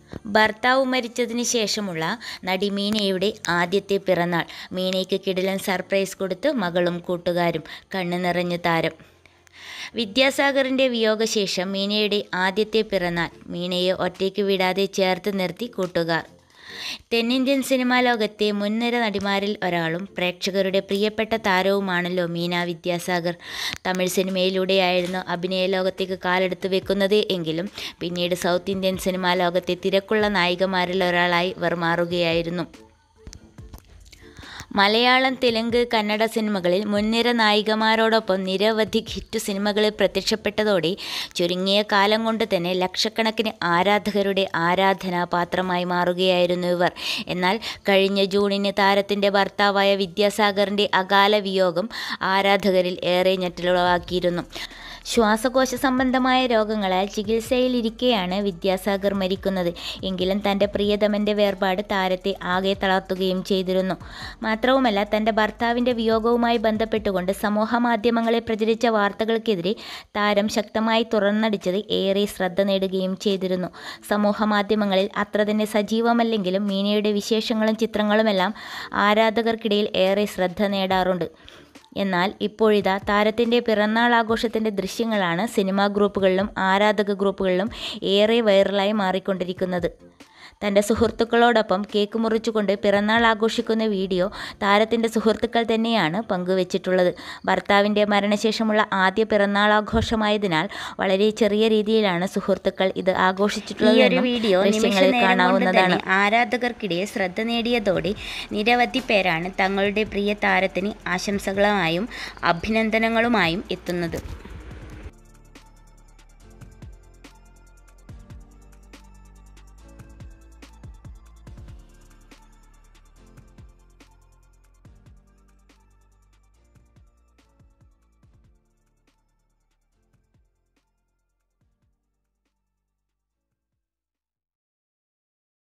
ഭർത്താവ് മരിച്ചതിന് ശേഷമുള്ള നടി മീനയുടെ ആദ്യത്തെ പിറന്നാൾ മീനയ്ക്ക് കിടിലൻ സർപ്രൈസ് കൊടുത്ത് മകളും കൂട്ടുകാരും കണ്ണു നിറഞ്ഞു താരം വിദ്യാസാഗറിൻ്റെ വിയോഗശേഷം മീനയുടെ ആദ്യത്തെ പിറന്നാൾ മീനയെ ഒറ്റയ്ക്ക് വിടാതെ ചേർത്ത് നിർത്തി കൂട്ടുകാർ തെന്നിന്ത്യൻ സിനിമാ ലോകത്തെ മുൻനിര നടിമാരിൽ ഒരാളും പ്രേക്ഷകരുടെ പ്രിയപ്പെട്ട താരവുമാണല്ലോ മീന വിദ്യാസാഗർ തമിഴ് സിനിമയിലൂടെയായിരുന്നു അഭിനയ ലോകത്തേക്ക് കാലെടുത്ത് വെക്കുന്നത് എങ്കിലും പിന്നീട് സൗത്ത് ഇന്ത്യൻ സിനിമാ ലോകത്തെ തിരക്കുള്ള നായികമാരിൽ ഒരാളായി ഇവർ മാറുകയായിരുന്നു മലയാളം തെലുങ്ക് കന്നഡ സിനിമകളിൽ മുൻനിര നായികമാരോടൊപ്പം നിരവധി ഹിറ്റ് സിനിമകളിൽ പ്രത്യക്ഷപ്പെട്ടതോടെ ചുരുങ്ങിയ കാലം കൊണ്ട് തന്നെ ലക്ഷക്കണക്കിന് ആരാധകരുടെ ആരാധനാപാത്രമായി മാറുകയായിരുന്നു ഇവർ എന്നാൽ കഴിഞ്ഞ ജൂണിന് താരത്തിൻ്റെ ഭർത്താവായ വിദ്യാസാഗറിൻ്റെ അകാല വിയോഗം ആരാധകരിൽ ഏറെ ഞെട്ടലുളവാക്കിയിരുന്നു ശ്വാസകോശ സംബന്ധമായ രോഗങ്ങളാൽ ചികിത്സയിലിരിക്കെയാണ് വിദ്യാസാഗർ മരിക്കുന്നത് എങ്കിലും തൻ്റെ പ്രിയതമൻ്റെ വേർപാട് താരത്തെ ആകെ തളർത്തുകയും ചെയ്തിരുന്നു മാത്രവുമല്ല തൻ്റെ ഭർത്താവിൻ്റെ വിയോഗവുമായി ബന്ധപ്പെട്ടുകൊണ്ട് സമൂഹ മാധ്യമങ്ങളിൽ പ്രചരിച്ച വാർത്തകൾക്കെതിരെ താരം ശക്തമായി തുറന്നടിച്ചത് ഏറെ ശ്രദ്ധ നേടുകയും ചെയ്തിരുന്നു സമൂഹ മാധ്യമങ്ങളിൽ അത്ര തന്നെ സജീവമല്ലെങ്കിലും മീനയുടെ വിശേഷങ്ങളും ചിത്രങ്ങളുമെല്ലാം ആരാധകർക്കിടയിൽ ഏറെ ശ്രദ്ധ നേടാറുണ്ട് എന്നാൽ ഇപ്പോഴിതാ താരത്തിൻ്റെ പിറന്നാൾ ആഘോഷത്തിൻ്റെ ദൃശ്യങ്ങളാണ് സിനിമാ ഗ്രൂപ്പുകളിലും ആരാധക ഗ്രൂപ്പുകളിലും ഏറെ വൈറലായി മാറിക്കൊണ്ടിരിക്കുന്നത് തൻ്റെ സുഹൃത്തുക്കളോടൊപ്പം കേക്ക് മുറിച്ചുകൊണ്ട് പിറന്നാൾ ആഘോഷിക്കുന്ന വീഡിയോ താരത്തിൻ്റെ സുഹൃത്തുക്കൾ തന്നെയാണ് പങ്കുവച്ചിട്ടുള്ളത് ഭർത്താവിൻ്റെ മരണശേഷമുള്ള ആദ്യ പിറന്നാൾ ആഘോഷമായതിനാൽ വളരെ ചെറിയ രീതിയിലാണ് സുഹൃത്തുക്കൾ ഇത് ആഘോഷിച്ചിട്ടുള്ളത് ഈ ഒരു വീഡിയോ ദൃശ്യങ്ങളിൽ നിമിഷ നേരം കൊണ്ട് കാണാവുന്നതാണ് തന്നെ ആരാധകർക്കിടയിൽ ശ്രദ്ധ നേടിയതോടെ നിരവധി പേരാണ് തങ്ങളുടെ പ്രിയ താരത്തിന് ആശംസകളുമായും അഭിനന്ദനങ്ങളുമായും എത്തുന്നത്